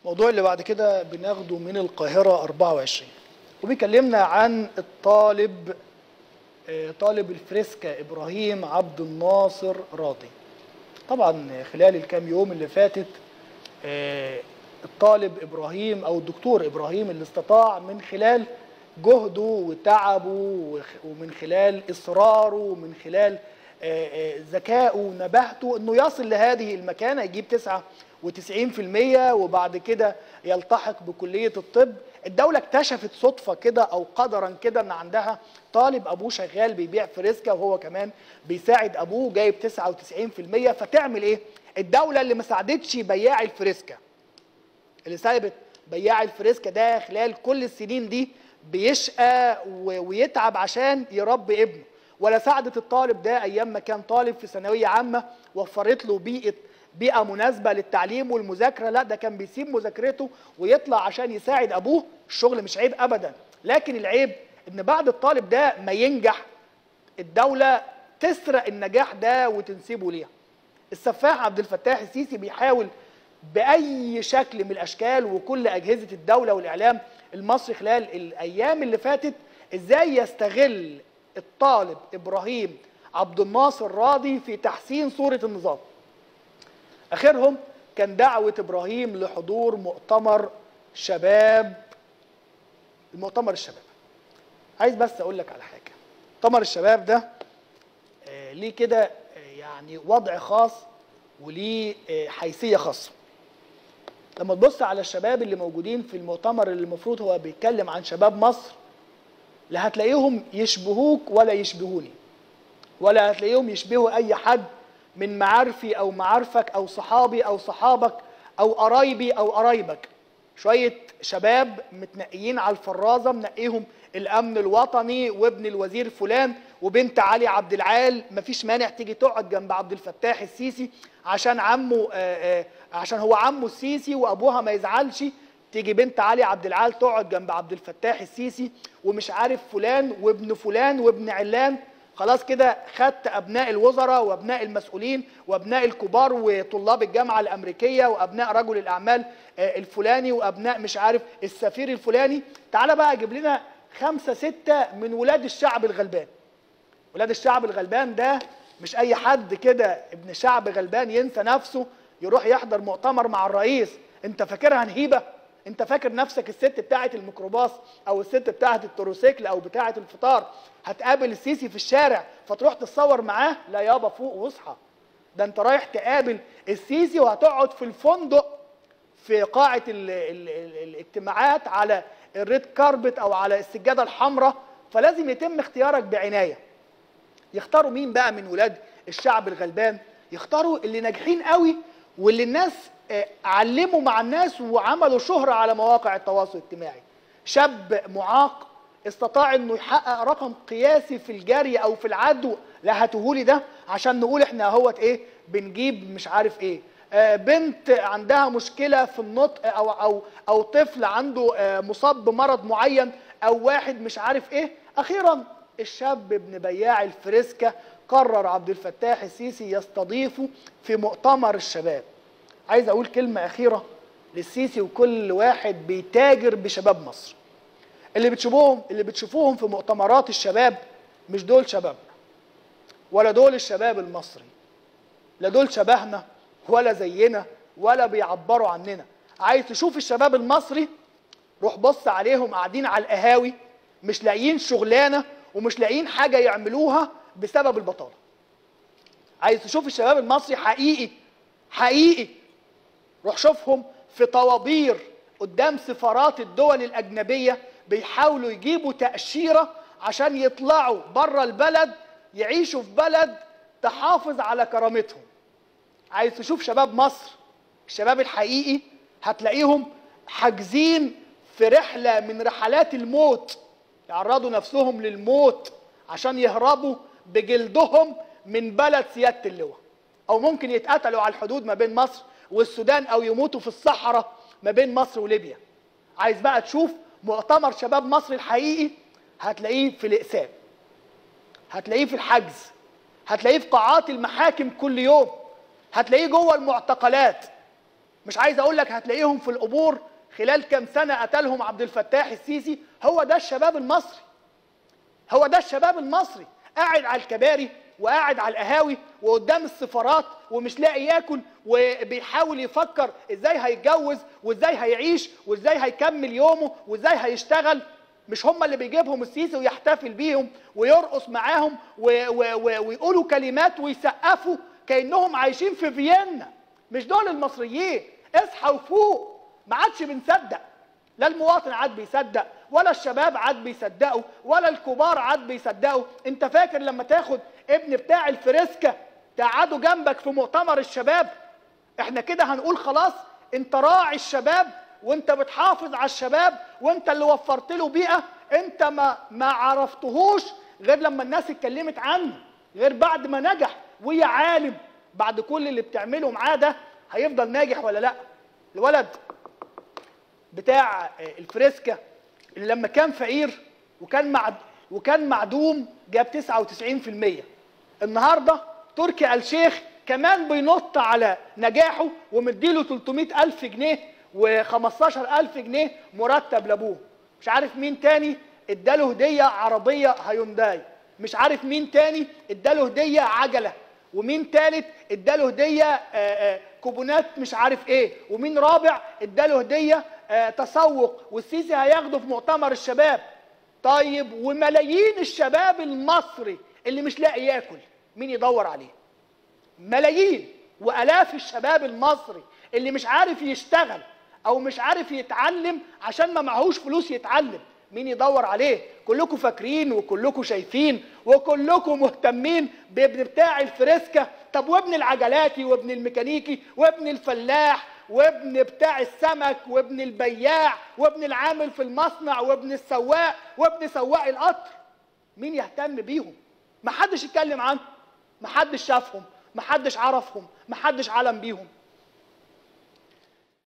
الموضوع اللي بعد كده بناخده من القاهرة 24 وبيكلمنا عن الطالب آه، طالب الفريسكا إبراهيم عبد الناصر راضي طبعا خلال الكام يوم اللي فاتت آه، الطالب إبراهيم أو الدكتور إبراهيم اللي استطاع من خلال جهده وتعبه وخ- ومن خلال إصراره ومن خلال آه، آه، ذكائه ونباهته انه يصل لهذه المكانه يجيب 99% وبعد كده يلتحق بكليه الطب الدوله اكتشفت صدفه كده او قدرا كده ان عندها طالب ابوه شغال بيبيع فريسكا وهو كمان بيساعد ابوه جايب 99% فتعمل ايه الدوله اللي ما ساعدتش بياع الفريسكا اللي سايبت بياع الفريسكا ده خلال كل السنين دي بيشقى و- ويتعب عشان يربي ابنه ولا ساعدت الطالب ده ايام ما كان طالب في ثانويه عامه وفرت له بيئه بيئه مناسبه للتعليم والمذاكره لا ده كان بيسيب مذاكرته ويطلع عشان يساعد ابوه الشغل مش عيب ابدا لكن العيب ان بعد الطالب ده ما ينجح الدوله تسرق النجاح ده وتنسبه ليها السفاح عبد الفتاح السيسي بيحاول باي شكل من الاشكال وكل اجهزه الدوله والاعلام المصري خلال الايام اللي فاتت ازاي يستغل الطالب ابراهيم عبد الناصر راضي في تحسين صوره النظام اخرهم كان دعوه ابراهيم لحضور مؤتمر شباب المؤتمر الشباب عايز بس اقول لك على حاجه مؤتمر الشباب ده آه، ليه كده آه، يعني وضع خاص وليه آه، حيثيه خاصه لما تبص على الشباب اللي موجودين في المؤتمر اللي المفروض هو بيتكلم عن شباب مصر لا هتلاقيهم يشبهوك ولا يشبهوني ولا هتلاقيهم يشبهوا اي حد من معارفي او معارفك او صحابي او صحابك او قرايبي او قرايبك شويه شباب متنقيين على الفرازه منقيهم الامن الوطني وابن الوزير فلان وبنت علي عبد العال مفيش مانع تيجي تقعد جنب عبد الفتاح السيسي عشان عمه آه، آه، عشان هو عمه السيسي وابوها ما يزعلش تيجي بنت علي عبد العال تقعد جنب عبد الفتاح السيسي ومش عارف فلان وابن فلان وابن علان خلاص كده خدت ابناء الوزراء وابناء المسؤولين وابناء الكبار وطلاب الجامعه الامريكيه وابناء رجل الاعمال آه، الفلاني وابناء مش عارف السفير الفلاني تعالى بقى جيب لنا خمسه سته من ولاد الشعب الغلبان ولاد الشعب الغلبان ده مش اي حد كده ابن شعب غلبان ينسى نفسه يروح يحضر مؤتمر مع الرئيس انت فاكرها نهيبه انت فاكر نفسك الست بتاعه الميكروباص او الست بتاعه التروسيكل او بتاعه الفطار هتقابل السيسي في الشارع فتروح تتصور معاه لا يابا فوق واصحى ده انت رايح تقابل السيسي وهتقعد في الفندق في قاعة ال ال ال الاجتماعات على الريد كاربت أو على السجادة الحمراء فلازم يتم اختيارك بعناية يختاروا مين بقى من ولاد الشعب الغلبان يختاروا اللي ناجحين قوي واللي الناس آه، علموا مع الناس وعملوا شهرة على مواقع التواصل الاجتماعي شاب معاق استطاع انه يحقق رقم قياسي في الجري او في العدو لا هاتهولي ده عشان نقول احنا اهوت ايه بنجيب مش عارف ايه آه، بنت عندها مشكله في النطق او او او طفل عنده آه، مصاب بمرض معين او واحد مش عارف ايه اخيرا الشاب ابن بياع الفريسكا قرر عبد الفتاح السيسي يستضيفه في مؤتمر الشباب عايز اقول كلمه اخيره للسيسي وكل واحد بيتاجر بشباب مصر اللي بتشوفوهم اللي بتشوفوهم في مؤتمرات الشباب مش دول شبابنا ولا دول الشباب المصري لا دول شبهنا ولا زينا ولا بيعبروا عننا عايز تشوف الشباب المصري روح بص عليهم قاعدين على القهاوي مش لاقيين شغلانه ومش لاقيين حاجه يعملوها بسبب البطاله عايز تشوف الشباب المصري حقيقي حقيقي روح شوفهم في طوابير قدام سفارات الدول الأجنبية بيحاولوا يجيبوا تأشيرة عشان يطلعوا بره البلد يعيشوا في بلد تحافظ على كرامتهم عايز تشوف شباب مصر الشباب الحقيقي هتلاقيهم حاجزين في رحلة من رحلات الموت يعرضوا نفسهم للموت عشان يهربوا بجلدهم من بلد سيادة اللواء أو ممكن يتقتلوا على الحدود ما بين مصر والسودان أو يموتوا في الصحراء ما بين مصر وليبيا عايز بقى تشوف مؤتمر شباب مصر الحقيقي هتلاقيه في الإقسام هتلاقيه في الحجز هتلاقيه في قاعات المحاكم كل يوم هتلاقيه جوه المعتقلات مش عايز اقول لك هتلاقيهم في القبور خلال كام سنه قتلهم عبد الفتاح السيسي هو ده الشباب المصري هو ده الشباب المصري قاعد على الكباري وقاعد على القهاوي وقدام السفارات ومش لاقي ياكل وبيحاول يفكر ازاي هيتجوز وازاي هيعيش وازاي هيكمل يومه وازاي هيشتغل مش هم اللي بيجيبهم السيسي ويحتفل بيهم ويرقص معاهم و و و ويقولوا كلمات ويسقفوا كانهم عايشين في فيينا مش دول المصريين اصحى وفوق ما عادش بنصدق لا المواطن عاد بيصدق ولا الشباب عاد بيصدقوا ولا الكبار عاد بيصدقوا انت فاكر لما تاخد ابن بتاع الفريسكا تقعده جنبك في مؤتمر الشباب احنا كده هنقول خلاص انت راعي الشباب وانت بتحافظ على الشباب وانت اللي وفرت له بيئه انت ما ما عرفتهوش غير لما الناس اتكلمت عنه غير بعد ما نجح ويا عالم بعد كل اللي بتعمله معاه ده هيفضل ناجح ولا لا الولد بتاع الفريسكا اللي لما كان فقير وكان معد وكان معدوم جاب 99% النهارده تركي آل الشيخ كمان بينط على نجاحه ومديله 300 ألف جنيه و15 ألف جنيه مرتب لأبوه مش عارف مين تاني اداله هدية عربية هيونداي مش عارف مين تاني اداله هدية عجلة ومين تالت اداله هدية آآ آآ كوبونات مش عارف ايه ومين رابع اداله هدية تسوق والسيسي هياخده في مؤتمر الشباب طيب وملايين الشباب المصري اللي مش لاقي ياكل مين يدور عليه ملايين والاف الشباب المصري اللي مش عارف يشتغل او مش عارف يتعلم عشان ما معهوش فلوس يتعلم مين يدور عليه كلكم فاكرين وكلكم شايفين وكلكم مهتمين بابن بتاع الفريسكا طب وابن العجلاتي وابن الميكانيكي وابن الفلاح وابن بتاع السمك وابن البياع وابن العامل في المصنع وابن السواق وابن سواق القطر مين يهتم بيهم محدش يتكلم عنهم محدش شافهم محدش عرفهم محدش علم بيهم